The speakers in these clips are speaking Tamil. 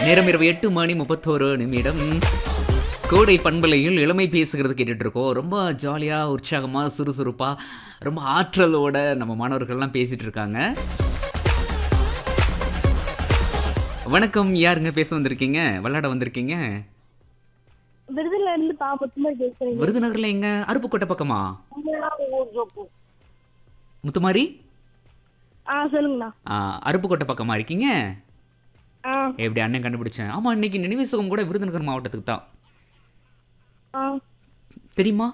நேரம் இரவு எட்டு மணி முப்பத்தோரு நிமிடம் கோடை பண்பலையில் இளமை பேசுகிறது கேட்டுட்டு இருக்கோம் ரொம்ப ஜாலியாக உற்சாகமாக சுறுசுறுப்பாக ரொம்ப ஆற்றலோட நம்ம மாணவர்கள்லாம் பேசிட்டு இருக்காங்க வணக்கம் யாருங்க பேச வந்திருக்கீங்க விளையாட வந்திருக்கீங்க விருதுல இருந்து பா முத்துமாரி பேசுறேன் விருதுநகர்ல எங்க அருப்புக்கோட்டை பக்கமா முத்துமாரி ஆ சொல்லுங்கண்ணா ஆ, அருப்புக்கோட்டை பக்கமா இருக்கீங்க ஆ எப்படி அண்ணன் கண்டுபிடிச்சேன் ஆமா இன்னைக்கு நினைவு சுகம் கூட விருதுநகர் மாவட்டத்துக்கு தான் ஆ தெரியுமா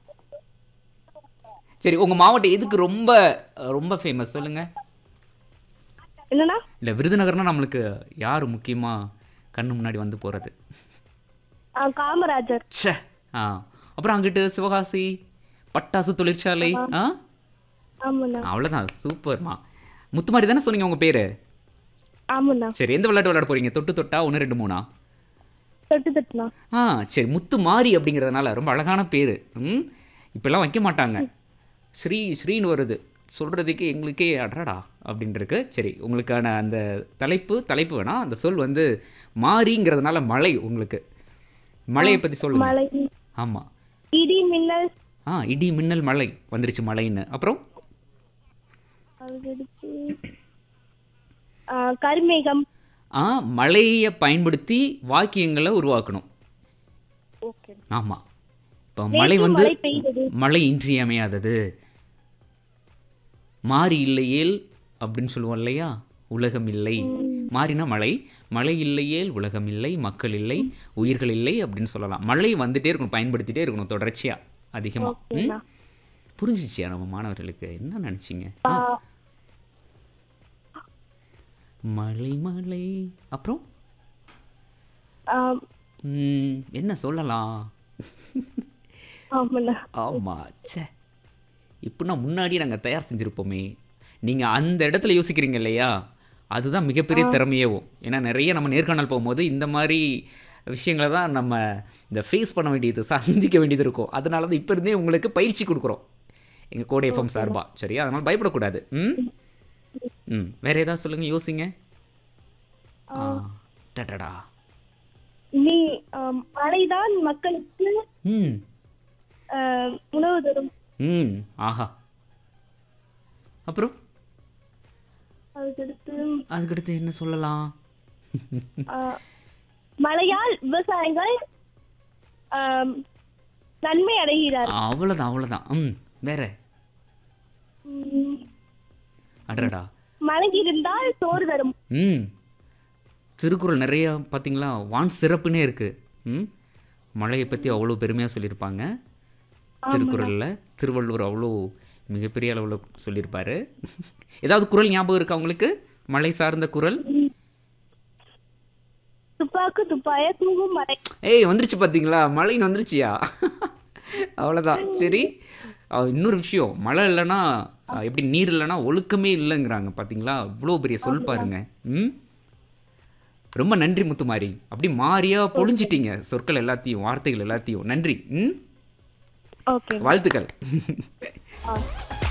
சரி உங்க மாவட்டம் எதுக்கு ரொம்ப ரொம்ப ஃபேமஸ் சொல்லுங்க என்னண்ணா இல்ல விருதுநகர்னா நம்மளுக்கு யார் முக்கியமா கண்ணு முன்னாடி வந்து போறது ஆ காமராஜர் ச்சே ஆ அப்புறம் அங்கிட்டு சிவகாசி பட்டாசு தொழிற்சாலை ஆ ஆமாண்ணா அவ்வளோதான் சூப்பர்மா முத்துமாரி தானே சொன்னீங்க உங்க பேரு ஆமாண்ணா சரி எந்த விளையாட்டு விளையாட போறீங்க தொட்டு தொட்டா ஒன்று ரெண்டு மூணா தொட்டு தட்டுண்ணா ஆ சரி முத்து மாரி அப்படிங்கிறதுனால ரொம்ப அழகான பேர் ம் இப்பெல்லாம் வைக்க மாட்டாங்க ஸ்ரீ ஸ்ரீன்னு வருது சொல்கிறதுக்கு எங்களுக்கே அடடா அப்படின்னு இருக்கு சரி உங்களுக்கான அந்த தலைப்பு தலைப்பு வேணாம் அந்த சொல் வந்து மாரிங்கிறதுனால மழை உங்களுக்கு மழையை பற்றி சொல்லுங்க மலை ஆமாம் இடி மின்னல் ஆ இடி மின்னல் மழை வந்துருச்சு மழைன்னு அப்புறம் அதுக்கடுத்து ஆ, கருமேகம் ஆ மழையை பயன்படுத்தி வாக்கியங்களை உருவாக்கணும் ஓகே ஆமாம் இப்போ மழை நேற்று வந்து மழை பெய்தது. மழை இன்றியமையாதது மாறி இல்லையேல் அப்படின்னு சொல்லுவோம் இல்லையா உலகம் இல்லை மாறினா மழை மழை இல்லையேல் உலகம் இல்லை மக்கள் இல்லை உயிர்கள் இல்லை அப்படின்னு சொல்லலாம் மழை வந்துட்டே இருக்கணும் பயன்படுத்திட்டே இருக்கணும் தொடர்ச்சியாக அதிகமாக ஓகேண்ணா புரிஞ்சிச்சியா நம்ம மாணவர்களுக்கு என்ன நினச்சிங்க ஆ, மழை மழை அப்புறம் ஆ, ம், என்ன சொல்லலாம் ஆமாண்ணா ஆமாம் ச்சே இப்படின்னா முன்னாடியே நாங்கள் தயார் செஞ்சுருப்போமே நீங்கள் அந்த இடத்துல யோசிக்கிறீங்க இல்லையா அதுதான் மிகப்பெரிய திறமையேவும் ஏன்னா நிறைய நம்ம நேர்காணல் போகும்போது இந்த மாதிரி விஷயங்களை தான் நம்ம இந்த ஃபேஸ் பண்ண வேண்டியது சந்திக்க வேண்டியது இருக்கும் அதனால தான் இப்போ இருந்தே உங்களுக்கு பயிற்சி கொடுக்குறோம் எங்கள் கோடை எஃப்எம் சார்பா சரியா அதனால் பயப்படக்கூடாது ம் ம் வேறு ஏதாவது சொல்லுங்கள் யோசிங்க ஆ டடடா நீ ஆ, மழைதான் மக்களுக்கு ம் ஆ, உணவு தரும் ம் ஆஹா அப்புறம் அதுக்கடுத்து அதுக்கடுத்து என்ன சொல்லலாம் ஆ, மழையால் விவசாயிகள் ஆ, நன்மை அடைகிறார் அவ்வளோதான் அவ்வளோதான் ம் வேற ம், அடடா மழை இருந்தால் சோறு தரும் ம் திருக்குறள் நிறைய பார்த்தீங்களா வான் சிறப்புனே இருக்குது ம் மழையை பற்றி அவ்வளோ பெருமையாக சொல்லியிருப்பாங்க திருக்குறளில் திருவள்ளுவர் அவ்வளோ மிகப்பெரிய அளவில் சொல்லியிருப்பாரு ஏதாவது குறள் ஞாபகம் இருக்கா உங்களுக்கு மழை சார்ந்த குறள் துப்பாக்கு துப்பாய தூங்கும் மழை ஏய் வந்துருச்சு பார்த்தீங்களா மழைன்னு வந்துருச்சியா அவ்வளோதான் சரி அஹ், இன்னொரு விஷயம் மழை இல்லைன்னா அஹ், எப்படி நீர் இல்லைன்னா ஒழுக்கமே இல்லைங்கிறாங்க பார்த்தீங்களா இவ்வளோ பெரிய சொல் பாருங்க ம் ரொம்ப நன்றி முத்துமாரி அப்படி மாறியா பொழிஞ்சிட்டீங்க சொற்கள் எல்லாத்தையும் வார்த்தைகள் எல்லாத்தையும் நன்றி ம் ஓகே வாழ்த்துக்கள் ஆ